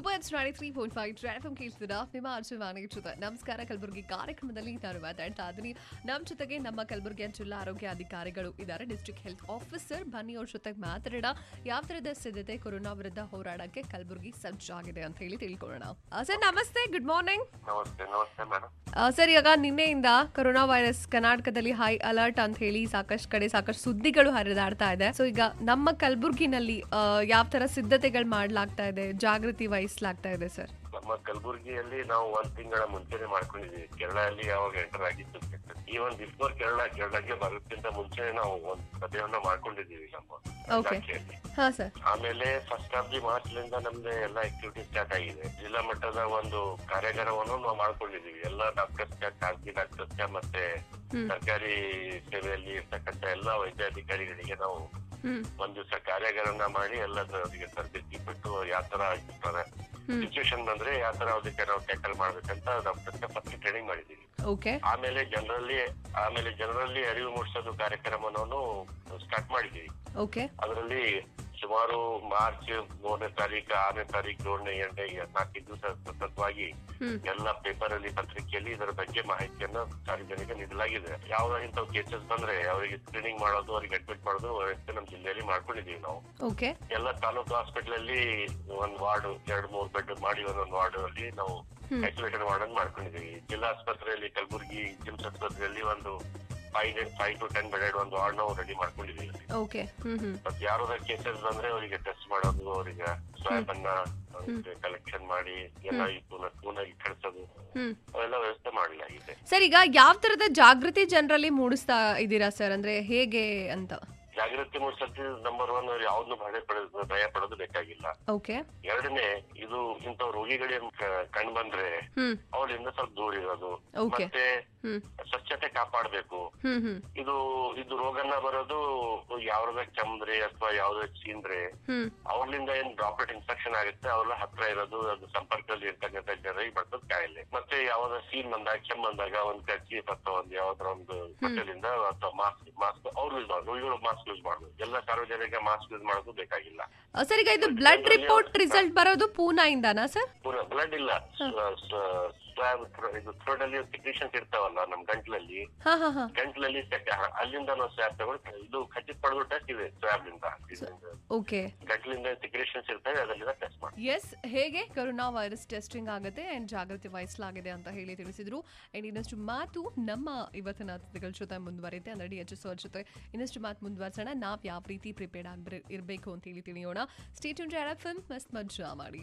Super it's ninety three point five ಟ್ರಾಫ್ ಕೇಳ್ತಿದ್ದೀರಾ ನಿಮ್ಮ ಅರ್ಜುವಾಣಿ ಜೊತೆ ನಮಸ್ಕಾರ ಕಲಬುರಗಿ ಕಾರ್ಯಕ್ರಮದಲ್ಲಿ ನಾನು ಮಾತಾಡ್ತಾ ಇದ್ದೀನಿ ನಮ್ಮ ಜೊತೆಗೆ ನಮ್ಮ ಕಲಬುರಗಿಯ ಜಿಲ್ಲಾ ಆರೋಗ್ಯ ಅಧಿಕಾರಿಗಳು ಇದ್ದಾರೆ ಡಿಸ್ಟ್ರಿಕ್ಟ್ ಹೆಲ್ತ್ ಆಫೀಸರ್ ಬನ್ನಿ ಅವ್ರ ಜೊತೆಗೆ ಮಾತಾಡೋಣ ಯಾವ ಥರದ ಸಿದ್ಧತೆ ಕೊರೋನಾ ವಿರುದ್ಧ ಹೋರಾಡಕ್ಕೆ ಕಲಬುರಗಿ ಸಜ್ಜಾಗಿದೆ ಅಂತ ಹೇಳಿ ತಿಳ್ಕೊಳ್ಳೋಣ ಸರ್ ನಮಸ್ತೆ ಗುಡ್ ಮಾರ್ನಿಂಗ್ ನಮಸ್ತೆ ನಮಸ್ತೆ ಮೇಡಮ್ ಸರ್ ಇವಾಗ ನಿನ್ನೆಯಿಂದ ಕೊರೋನಾ ವೈರಸ್ ಕರ್ನಾಟಕದಲ್ಲಿ ಹೈ ಅಲರ್ಟ್ ಅಂತ ಹೇಳಿ ಸಾಕಷ್ಟು ಕಡೆ ಸಾಕಷ್ಟು ಸುದ್ದಿಗಳು ಹರಿದಾಡ್ತಾ ಇದೆ ಸೊ ಈಗ ನಮ್ಮ ಕಲಬುರ್ಗಿನಲ್ಲಿ ಯಾವ ತರ ಸಿದ್ಧತೆಗಳು ಮಾಡ್ಲಾಗ್ತಾ ಇದೆ ಜಾಗೃತಿ ವಹಿಸ್ಲಾಗ್ತಾ ಇದೆ ಸರ್ ನಮ್ಮ ಕಲಬುರಗಿಯಲ್ಲಿ ನಾವು ಒಂದ್ ತಿಂಗಳ ಮುಂಚೆನೆ ಮಾಡ್ಕೊಂಡಿದೀವಿ ಕೇರಳಲ್ಲಿ ಯಾವಾಗ ಎಂಟರ್ ಆಗಿದ್ದು ಈವನ್ ಬಿಫೋರ್ ಕೇರಳ ಕೇರಳಕ್ಕೆ ಬರೋಕ್ಕಿಂತ ಮುಂಚೆ ನಾವು ಒಂದ್ ಸಭೆಯನ್ನ ಮಾಡ್ಕೊಂಡಿದೀವಿ ನಮ್ಮ Okay. ಇಲಾಖೆಯಲ್ಲಿ ಹಾ ಸರ್ ಆಮೇಲೆ ಫಸ್ಟ್ ಆಫ್ ದಿ ಮಾರ್ಚ್ ಲಿಂದ ನಮ್ದು ಎಲ್ಲ ಆಕ್ಟಿವಿಟಿ ಸ್ಟಾರ್ಟ್ ಆಗಿದೆ ಜಿಲ್ಲಾ ಮಟ್ಟದ ಒಂದು ಕಾರ್ಯಾಗಾರವನ್ನು ನಾವು ಮಾಡ್ಕೊಂಡಿದೀವಿ ಎಲ್ಲ ಡಾಕ್ಟರ್ಸ್ ಖಾಸಗಿ ಡಾಕ್ಟರ್ಸ್ ಮತ್ತೆ ಹ್ಮ್. ಸರ್ಕಾರಿ ಸೇವೆಯಲ್ಲಿ ಇರ್ತಕ್ಕಂಥ ಎಲ್ಲ ವೈದ್ಯಾಧಿಕಾರಿಗಳಿಗೆ ನಾವು ಹ್ಮ್ ಒಂದ್ ದಿವಸ ಕಾರ್ಯಾಗಾರನ ಮಾಡಿ ಎಲ್ಲದರಿಗೆ ತರಬೇತಿ ಬಿಟ್ಟು ಯಾವ ತರ ಆಗಿರ್ತಾರೆ ಹ್ಮ್. ಸಿಚುವೇಶನ್ ಬಂದ್ರೆ ಯಾವ ತರ ಅದಕ್ಕೆ ನಾವು ಟ್ಯಾಕಲ್ ಮಾಡ್ಬೇಕಂತ ಡಾಕ್ಟರ್ಗೆ ಫಸ್ಟ್ ಟ್ರೈನಿಂಗ್ ಮಾಡಿದೀವಿ ಓಕೆ ಆಮೇಲೆ ಜನರಲ್ಲಿ ಆಮೇಲೆ ಜನರಲ್ಲಿ ಅರಿವು ಮೂಡಿಸೋದು ಕಾರ್ಯಕ್ರಮವನ್ನು ಸ್ಟಾರ್ಟ್ ಮಾಡಿದೀವಿ ಓಕೆ ಅದರಲ್ಲಿ ಸುಮಾರು ಮಾರ್ಚ್ ಮೂರನೇ ತಾರೀಕು ಆರನೇ ತಾರೀಕು ಏಳನೇ ಎಂಟನೇ ನಾಲ್ಕು ದಿವಸ ಸತತವಾಗಿ ಹ್ಮ್ ಎಲ್ಲ ಪೇಪರ್ ಅಲ್ಲಿ ಪತ್ರಿಕೆಯಲ್ಲಿ ಇದರ ಬಗ್ಗೆ ಮಾಹಿತಿಯನ್ನು ಸಾರ್ವಜನಿಕ ನೀಡಲಾಗಿದೆ ಯಾವ ಇಂಥವು ಕೇಸಸ್ ಬಂದ್ರೆ ಅವರಿಗೆ ಸ್ಕ್ರೀನಿಂಗ್ ಮಾಡೋದು ಅವರಿಗೆ ಅಡ್ಮಿಟ್ ಮಾಡೋದು ವ್ಯವಸ್ಥೆ ನಮ್ಮ ಜಿಲ್ಲೆಯಲ್ಲಿ ಮಾಡ್ಕೊಂಡಿದೀವಿ ನಾವು ಓಕೆ ಎಲ್ಲ ತಾಲೂಕು ಹಾಸ್ಪಿಟಲ್ ಅಲ್ಲಿ ಒಂದ್ ವಾರ್ಡ್ ಎರಡ್ ಮೂರ್ ಬೆಡ್ ಮಾಡಿ ಒಂದೊಂದು ವಾರ್ಡ್ ಅಲ್ಲಿ ನಾವು ಹ್ಮ್. ಐಸೋಲೇಟೆಡ್ ವಾರ್ಡ್ ಮಾಡ್ಕೊಂಡಿದೀವಿ ಜಿಲ್ಲಾ ಆಸ್ಪತ್ರೆಯಲ್ಲಿ ಕಲಬುರಗಿ ಜಿಮ್ಸ್ ಆಸ್ಪತ್ರೆಯಲ್ಲಿ ಒಂದು five five two ten bedded ಒಂದು ವಾರ್ಡ್ ನಾವು ರೆಡಿ ಮಾಡ್ಕೊಂಡಿದೀವಿ ಓಕೆ ಹ್ಮ್ ಹ್ಮ್ ಮತ್ತೆ ಯಾರದ ಕೇಸಸ್ ಬಂದ್ರೆ ಅವರಿಗೆ ಟೆಸ್ಟ್ ಮಾಡೋದು ಅವರಿಗೆ ಸ್ವಾಬ್ ಅನ್ನ ಕಲೆಕ್ಷನ್ ಮಾಡಿ ಎಲ್ಲ ಪೂನ ಪೂನಾಗಿ ಕಳಿಸೋದು ಹ್ಮ್ ಅವೆಲ್ಲ ವ್ಯವಸ್ಥೆ ಮಾಡಲಾಗಿದೆ ಸರ್ ಈಗ ಯಾವ ತರದ ಜಾಗೃತಿ ಜನರಲ್ಲಿ ಮೂಡಿಸ್ತಾ ಇದ್ದೀರಾ ಸರ್ ಅಂದ್ರೆ ಹೇಗೆ ಅಂತ ಜಾಗೃತಿ ಮೂಡಿಸೋದು ನಂಬರ್ ಒನ್ ಯಾವ್ದನ್ನು ಭಯ ಪಡೋದು ಭಯ ಪಡೋದು ಬೇಕಾಗಿಲ್ಲ ಓಕೆ ಎರಡನೇ ಇದು ಇಂಥ ರೋಗಿಗಳಿಗೆ ಕಂಡು ಬಂದ್ರೆ ಹ್ಮ್ ಅವರಿಂದ ಸ್ವಲ್ಪ ದೂರ ಇರೋದು Okay. ಮತ್ತೆ ಹ್ಮ್ ಸ್ವಚ್ಛತೆ ಕಾಪಾಡಬೇಕು ಹ್ಮ್ ಹ್ಮ್ ಇದು ಇದು ರೋಗನ ಬರೋದು ಯಾವ್ದ ಕೆಮ್ದ್ರೆ ಅಥವಾ ಯಾವ್ದೇ ಚೀಂದ್ರೆ ಹ್ಮ್ ಅವ್ರಿಂದ ಏನ್ ಡ್ರಾಪ್ಲೆಟ್ ಇನ್ಫೆಕ್ಷನ್ ಆಗುತ್ತೆ ಅವ್ರ ಹತ್ರ ಇರೋದು ಅದು ಸಂಪರ್ಕದಲ್ಲಿ ಇರ್ತಕ್ಕಂಥ ಜನರಿಗೆ ಬರ್ತದ ಕಾಯಿಲೆ ಮತ್ತೆ ಯಾವ್ದ ಸೀನ್ ಬಂದಾಗ ಕೆಮ್ಮು ಬಂದಾಗ ಒಂದ್ ಕರ್ಚೀಫ್ ಅಥವಾ ಒಂದ್ ಯಾವ್ದಾರ ಒಂದು ಬಟ್ಟೆಲಿಂದ ಅಥವಾ ಮಾಸ್ಕ್ ಮಾಸ್ಕ್ ಅವ್ರು ಯೂಸ್ ಮಾಡೋದು ರೋಗಿಗಳು ಮಾಸ್ಕ್ ಯೂಸ್ ಮಾಡೋದು ಎಲ್ಲ ಸಾರ್ವಜನಿಕ ಮಾಸ್ಕ್ ಯೂಸ್ ಮಾಡೋದು ಬೇಕಾಗಿಲ್ಲ ಆ, ಸರ್ ಈಗ ಇದು ಬ್ಲಡ್ ರಿಪೋರ್ಟ್ ರಿಸಲ್ಟ್ ಬರೋದು ಪೂನಾಯಿಂದನಾ ಸರ್ ಪೂರ ಬ್ಲಡ್ ಇಲ್ಲ ಸ್ವಾಬ್ ಇದು ಥ್ರೋಡ್ ಅಲ್ಲಿ ಸಿಕ್ರೇಷನ್ಸ್ ಇರ್ತಾವಲ್ಲ ನಮ್ ಗಂಟ್ಲಲ್ಲಿ ಹಾ ಹಾ ಹಾ ಗಂಟ್ಲಲ್ಲಿ ಸೆಕ್- ಅಲ್ಲಿಂದ ನಾವು ಸ್ವಾಬ್ ತಗೊಂಡು ಇದು ಖಚಿತ ಪಡೆದು ಟೆಸ್ಟ್ ಇದೆ ಸ್ವಾಬ್ ಲಿಂದ ಓಕೆ ಗಂಟ್ಲಿಂದ ಸಿಕ್ರೇಷನ್ಸ್ ಇರ್ತವೆ ಅದರಿಂದ ಟೆಸ್ಟ್ ಮಾಡಿ ಎಸ್ ಹೇಗೆ ಕೊರೋನಾ ವೈರಸ್ ಟೆಸ್ಟಿಂಗ್ ಆಗುತ್ತೆ ಅಂಡ್ ಜಾಗೃತಿ ವಹಿಸಲಾಗಿದೆ ಅಂತ ಹೇಳಿ ತಿಳಿಸಿದ್ರು ಅಂಡ್ ಇನ್ನಷ್ಟು ಮಾತು ನಮ್ಮ ಇವತ್ತಿನ ಅತಿಥಿಗಳ ಜೊತೆ ಮುಂದುವರಿತೆ ಅಂದ್ರೆ ಡಿ ಎಚ್ ಎಸ್ ಅವ್ರ ಜೊತೆ ಇನ್ನಷ್ಟು ಮಾತು ಮುಂದುವರ್ಸೋಣ ನಾವ್ ಯಾವ ರೀತಿ ಪ್ರಿಪೇರ್ಡ್ ಆಗ್ಬರ್ ಇರಬೇಕು ಅಂತ ಹೇಳಿ ತಿಳಿಯೋಣ ಸ್ಟೇಟ್ ಫಿಲ್ಮ್ ಮಸ್ತ್ ಮಜ್ಜಾ ಮಾಡಿ